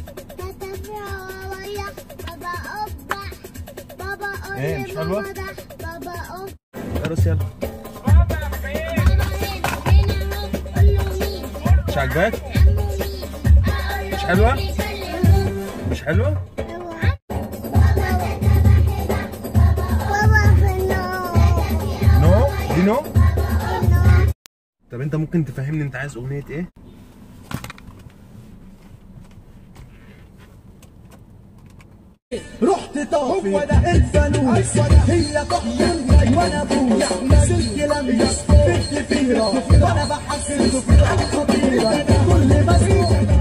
ويا بابا أبح بابا قول إيه، لي مش حلوة؟ ماما ده بابا أبح ارقص يلا بابا هنا هنا أهو قول له مين مش عاجباك عمو مين أقول له مش حلوة؟ مين يكلمه. مش حلوه بابا في النار نو دي نو طب انت ممكن تفهمني انت عايز اغنيه ايه رحت طافي هو ده الفانوس هي تحكم وانا ابوس سلك لمس بنت فيرة وانا بحسس خطيرة كل ما اسمع